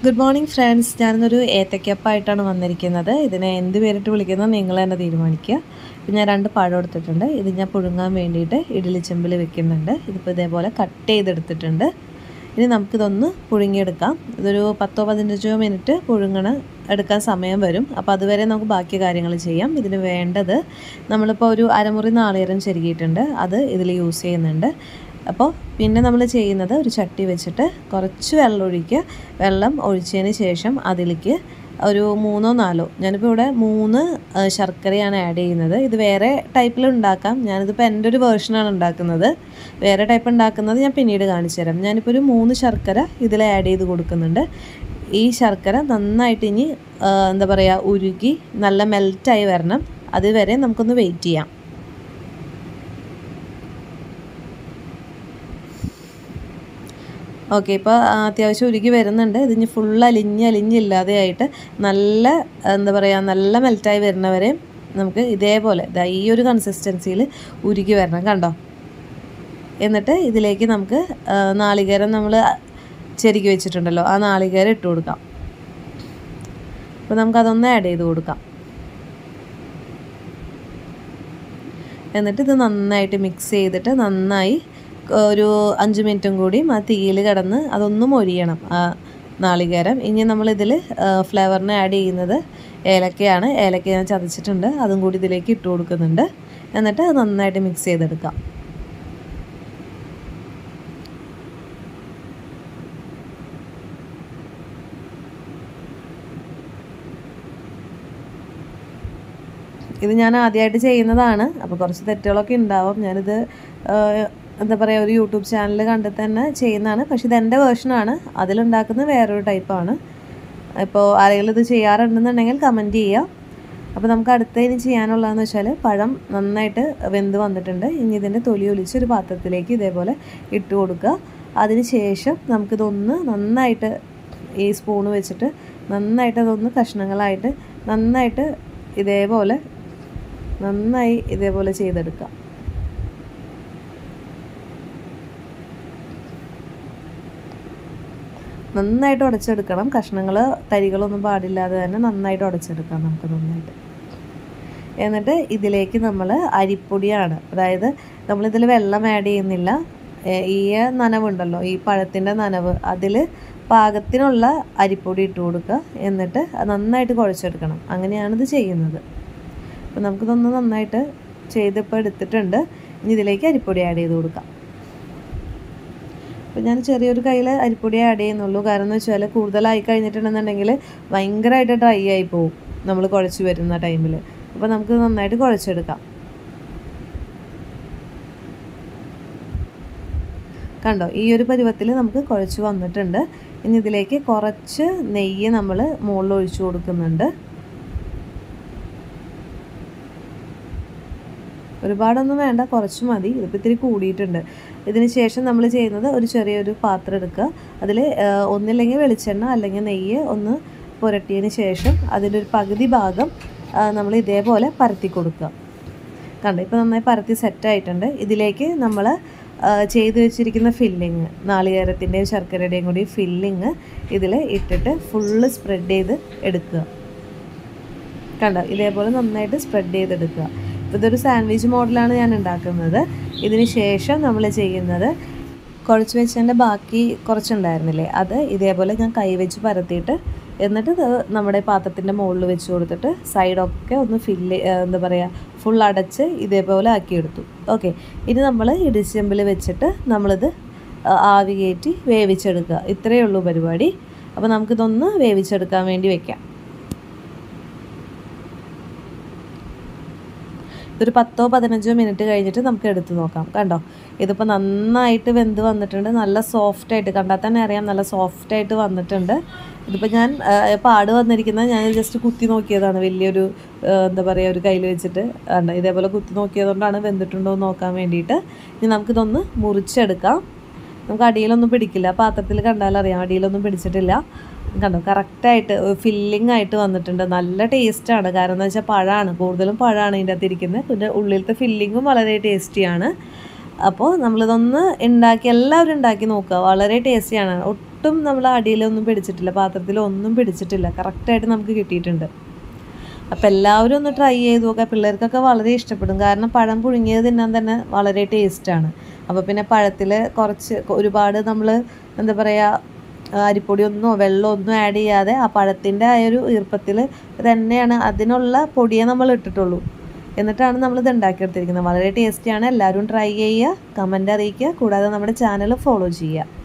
good morning friends ഞാനൊരു ഏത്തക്കപ്പായിട്ടാണ് വന്നിരിക്കുന്നത് ഇതിനെ എന്ത് പേരിട്ട് വിളിക്കുന്നത് നിങ്ങൾ തന്നെ തീരുമാനിക്കുക ഇപ്പം ഞാൻ രണ്ട് പഴം എടുത്തിട്ടുണ്ട് ഇത് ഞാൻ പുഴുങ്ങാൻ വേണ്ടിയിട്ട് ഇഡ്ഡലി ചെമ്പിൽ വെക്കുന്നുണ്ട് ഇതിപ്പോൾ ഇതേപോലെ കട്ട് ചെയ്തെടുത്തിട്ടുണ്ട് ഇനി നമുക്കിതൊന്ന് പുഴുങ്ങിയെടുക്കാം ഇതൊരു പത്തോ പതിനഞ്ചോ മിനിറ്റ് പുഴുങ്ങണ എടുക്കാൻ സമയം വരും അപ്പോൾ അതുവരെ നമുക്ക് ബാക്കി കാര്യങ്ങൾ ചെയ്യാം ഇതിന് വേണ്ടത് നമ്മളിപ്പോൾ ഒരു അരമുറി നാളികേരം ചെരുകിയിട്ടുണ്ട് അത് ഇതിൽ യൂസ് ചെയ്യുന്നുണ്ട് അപ്പോൾ പിന്നെ നമ്മൾ ചെയ്യുന്നത് ഒരു ചട്ടി വെച്ചിട്ട് കുറച്ച് വെള്ളം ഒഴിക്കുക വെള്ളം ഒഴിച്ചതിന് ശേഷം അതിലേക്ക് ഒരു മൂന്നോ നാലോ ഞാനിപ്പോൾ ഇവിടെ മൂന്ന് ആ, ശർക്കരയാണ് ആഡ് ചെയ്യുന്നത് ഇത് വേറെ ടൈപ്പിൽ ഉണ്ടാക്കാം ഞാനിതിപ്പോൾ എൻ്റെ ഒരു വേർഷനാണ് ഉണ്ടാക്കുന്നത് വേറെ ടൈപ്പ് ഉണ്ടാക്കുന്നത് ഞാൻ പിന്നീട് കാണിച്ചു തരാം ഞാനിപ്പോൾ ഒരു മൂന്ന് ശർക്കര ഇതിൽ ആഡ് ചെയ്ത് കൊടുക്കുന്നുണ്ട് ഈ ശർക്കര നന്നായിട്ട് ഇനി ആ, എന്താ പറയുക ഉരുകി നല്ല മെൽറ്റായി വരണം അതുവരെ നമുക്കൊന്ന് വെയിറ്റ് ചെയ്യാം ഓക്കെ ഇപ്പോൾ അത്യാവശ്യം ഉരുകി വരുന്നുണ്ട് ഇതിന് ഫുൾ അലിഞ്ഞ് അലിഞ്ഞില്ലാതെ ആയിട്ട് നല്ല എന്താ പറയുക നല്ല മെൽറ്റായി വരുന്നവരെ നമുക്ക് ഇതേപോലെ ദാ ഈ ഒരു കൺസിസ്റ്റൻസിയിൽ ഉരുകി വരണം കണ്ടോ എന്നിട്ട് ഇതിലേക്ക് നമുക്ക് ആ, നാളികേരം നമ്മൾ ചെരുക്കി വെച്ചിട്ടുണ്ടല്ലോ ആ നാളികേരം ഇട്ട് കൊടുക്കാം അപ്പോൾ നമുക്കതൊന്ന് ആഡ് ചെയ്ത് കൊടുക്കാം എന്നിട്ട് ഇത് നന്നായിട്ട് മിക്സ് ചെയ്തിട്ട് നന്നായി ഒരു അഞ്ച് മിനിറ്റും കൂടി ആ തീയിൽ കിടന്ന് അതൊന്ന് മൊരിയണം ആ നാളികേരം ഇനി നമ്മളിതിൽ ഫ്ലേവറിന് ആഡ് ചെയ്യുന്നത് ഏലക്കയാണ് ഏലക്ക ഞാൻ ചതച്ചിട്ടുണ്ട് അതും കൂടി ഇതിലേക്ക് ഇട്ട് കൊടുക്കുന്നുണ്ട് എന്നിട്ട് അത് നന്നായിട്ട് മിക്സ് ചെയ്തെടുക്കാം ഇത് ഞാൻ ആദ്യമായിട്ട് ചെയ്യുന്നതാണ് അപ്പോൾ കുറച്ച് തെറ്റുകളൊക്കെ ഉണ്ടാവും ഞാനിത് ആഹ്, എന്താ പറയുക ഒരു യൂട്യൂബ് ചാനൽ കണ്ടിട്ട് തന്നെ ചെയ്യുന്നതാണ് പക്ഷേ ഇത് എൻ്റെ വേർഷനാണ് അതിലുണ്ടാക്കുന്നത് വേറൊരു ടൈപ്പാണ് ഇപ്പോൾ ആരെങ്കിലും ഇത് ചെയ്യാറുണ്ടെന്നുണ്ടെങ്കിൽ കമൻറ്റ് ചെയ്യുക അപ്പോൾ നമുക്ക് അടുത്ത ഇനി ചെയ്യാനുള്ളതെന്ന് വെച്ചാൽ പഴം നന്നായിട്ട് വെന്ത് വന്നിട്ടുണ്ട് ഇനി ഇതിൻ്റെ തൊലി ഒലിച്ച് ഒരു പാത്രത്തിലേക്ക് ഇതേപോലെ ഇട്ട് കൊടുക്കുക അതിന് ശേഷം നമുക്കിതൊന്ന് നന്നായിട്ട് ഈ സ്പൂണ് വെച്ചിട്ട് നന്നായിട്ട് അതൊന്ന് കഷ്ണങ്ങളായിട്ട് നന്നായിട്ട് ഇതേപോലെ നന്നായി ഇതേപോലെ ചെയ്തെടുക്കാം നന്നായിട്ട് ഉടച്ചെടുക്കണം കഷ്ണങ്ങൾ തരികളൊന്നും പാടില്ലാതെ തന്നെ നന്നായിട്ട് ഉടച്ചെടുക്കാം നമുക്ക് നന്നായിട്ട് എന്നിട്ട് ഇതിലേക്ക് നമ്മൾ അരിപ്പൊടിയാണ് അതായത് നമ്മളിതിൽ വെള്ളം ആഡ് ചെയ്യുന്നില്ല ഏ, ഈ നനവുണ്ടല്ലോ ഈ പഴത്തിൻ്റെ നനവ് അതിൽ പാകത്തിനുള്ള അരിപ്പൊടി ഇട്ട് കൊടുക്കുക എന്നിട്ട് അത് നന്നായിട്ട് കുഴച്ചെടുക്കണം അങ്ങനെയാണ് ഇത് ചെയ്യുന്നത് അപ്പോൾ നമുക്കിതൊന്ന് നന്നായിട്ട് ചെയ്തിപ്പോൾ എടുത്തിട്ടുണ്ട് ഇനി ഇതിലേക്ക് അരിപ്പൊടി ആഡ് ചെയ്ത് കൊടുക്കാം അപ്പോൾ ഞാൻ ചെറിയൊരു കയ്യിൽ അരിപ്പൊടി ആഡ് ചെയ്യുന്നുള്ളൂ കാരണം എന്ന് വെച്ചാൽ കൂടുതലായി കഴിഞ്ഞിട്ടുണ്ടെന്നുണ്ടെങ്കിൽ ഭയങ്കരമായിട്ട് ഡ്രൈ ആയി പോകും നമ്മൾ കുഴച്ച് വരുന്ന ടൈമിൽ അപ്പോൾ നമുക്ക് നന്നായിട്ട് കുഴച്ചെടുക്കാം കണ്ടോ ഈ ഒരു പരുവത്തിൽ നമുക്ക് കുഴച്ച് വന്നിട്ടുണ്ട് ഇനി ഇതിലേക്ക് കുറച്ച് നെയ്യ് നമ്മൾ മുകളിൽ ഒഴിച്ചു കൊടുക്കുന്നുണ്ട് ഒരുപാടൊന്നും വേണ്ട കുറച്ച് മതി ഇതിപ്പോൾ ഇത്തിരി കൂടിയിട്ടുണ്ട് ഇതിന് ശേഷം നമ്മൾ ചെയ്യുന്നത് ഒരു ചെറിയൊരു പാത്രം എടുക്കുക അതിൽ ഒന്നില്ലെങ്കിൽ വെളിച്ചെണ്ണ അല്ലെങ്കിൽ നെയ്യ് ഒന്ന് പുരട്ടിയതിന് ശേഷം അതിൻ്റെ ഒരു പകുതി ഭാഗം നമ്മൾ ഇതേപോലെ പരത്തി കൊടുക്കുക കണ്ടോ ഇപ്പോൾ നന്നായി പരത്തി സെറ്റായിട്ടുണ്ട് ഇതിലേക്ക് നമ്മൾ ചെയ്തു വെച്ചിരിക്കുന്ന ഫില്ലിങ് നാളികേരത്തിൻ്റെയും ശർക്കരയുടെയും കൂടി ഫില്ലിങ് ഇതിൽ ഇട്ടിട്ട് ഫുള്ള് സ്പ്രെഡ് ചെയ്ത് എടുക്കുക കണ്ടോ ഇതേപോലെ നന്നായിട്ട് സ്പ്രെഡ് ചെയ്തെടുക്കുക അപ്പോൾ ഇതൊരു സാൻഡ്വിച്ച് മോഡലാണ് ഞാൻ ഉണ്ടാക്കുന്നത് ഇതിന് ശേഷം നമ്മൾ ചെയ്യുന്നത് കുഴച്ച് വെച്ചതിൻ്റെ ബാക്കി കുറച്ചുണ്ടായിരുന്നില്ലേ അത് ഇതേപോലെ ഞാൻ കൈ വെച്ച് പരത്തിയിട്ട് എന്നിട്ട് ഇത് നമ്മുടെ പാത്രത്തിൻ്റെ മുകളിൽ വെച്ച് കൊടുത്തിട്ട് സൈഡൊക്കെ ഒന്ന് ഫില്ല് എന്താ പറയുക ഫുൾ അടച്ച് ഇതേപോലെ ആക്കിയെടുത്തു ഓക്കെ ഇനി നമ്മൾ ഇടിച്ചെമ്പിൽ വെച്ചിട്ട് നമ്മളിത് ആ, ആവി കയറ്റി വേവിച്ചെടുക്കുക ഇത്രയേ ഉള്ളൂ പരിപാടി അപ്പോൾ നമുക്കിതൊന്ന് വേവിച്ചെടുക്കാൻ വേണ്ടി വെക്കാം ഒരു പത്തോ പതിനഞ്ചോ മിനിറ്റ് കഴിഞ്ഞിട്ട് നമുക്ക് എടുത്ത് നോക്കാം കണ്ടോ ഇതിപ്പോൾ നന്നായിട്ട് വെന്ത് വന്നിട്ടുണ്ട് നല്ല സോഫ്റ്റ് ആയിട്ട് കണ്ടാൽ തന്നെ അറിയാം നല്ല സോഫ്റ്റ് ആയിട്ട് വന്നിട്ടുണ്ട് ഇതിപ്പോൾ ഞാൻ ആ, പാട് വന്നിരിക്കുന്നത് ഞാൻ ജസ്റ്റ് കുത്തി നോക്കിയതാണ് വലിയൊരു ആ, എന്താ പറയുക ഒരു കയ്യിൽ വെച്ചിട്ട് കണ്ടോ ഇതേപോലെ കുത്തി നോക്കിയതുകൊണ്ടാണ് വെന്തിട്ടുണ്ടോ എന്ന് നോക്കാൻ വേണ്ടിയിട്ട് ഇനി നമുക്കിതൊന്ന് മുറിച്ചെടുക്കാം നമുക്ക് അടിയിലൊന്നും പിടിക്കില്ല പാത്രത്തിൽ കണ്ടാൽ അറിയാം അടിയിലൊന്നും പിടിച്ചിട്ടില്ല കണ്ടോ കറക്റ്റായിട്ട് ഫില്ലിംഗ് ആയിട്ട് വന്നിട്ടുണ്ട് നല്ല ടേസ്റ്റാണ് കാരണം എന്താ വെച്ചാൽ പഴമാണ് കൂടുതലും പഴമാണ് ഇതിൻ്റെ അകത്ത് ഇരിക്കുന്നത് പിന്നെ ഉള്ളിലത്തെ ഫില്ലിങ്ങും വളരെ ടേസ്റ്റിയാണ് അപ്പോൾ നമ്മളിതൊന്ന് ഉണ്ടാക്കി എല്ലാവരും ഉണ്ടാക്കി നോക്കുക വളരെ ടേസ്റ്റിയാണ് ഒട്ടും നമ്മൾ അടിയിലൊന്നും പിടിച്ചിട്ടില്ല പാത്രത്തിലൊന്നും പിടിച്ചിട്ടില്ല കറക്റ്റായിട്ട് നമുക്ക് കിട്ടിയിട്ടുണ്ട് അപ്പോൾ എല്ലാവരും ഒന്ന് ട്രൈ ചെയ്ത് നോക്കുക പിള്ളേർക്കൊക്കെ വളരെ ഇഷ്ടപ്പെടും കാരണം പഴം പുഴുങ്ങിയത് തിന്നാൻ തന്നെ വളരെ ടേസ്റ്റാണ് അപ്പോൾ പിന്നെ പഴത്തിൽ കുറച്ച് ഒരുപാട് നമ്മൾ എന്താ പറയുക അരിപ്പൊടി ഒന്നോ വെള്ളമോ ഒന്നും ആഡ് ചെയ്യാതെ ആ പഴത്തിൻ്റെ ആ ഒരു ഈർപ്പത്തിൽ തന്നെയാണ് അതിനുള്ള പൊടിയെ നമ്മൾ ഇട്ടിട്ടുള്ളൂ എന്നിട്ടാണ് നമ്മൾ ഇത് ഉണ്ടാക്കിയെടുത്തിരിക്കുന്നത് വളരെ ടേസ്റ്റിയാണ് എല്ലാവരും ട്രൈ ചെയ്യുക കമൻ്റ് അറിയിക്കുക കൂടാതെ നമ്മുടെ ചാനൽ ഫോളോ ചെയ്യുക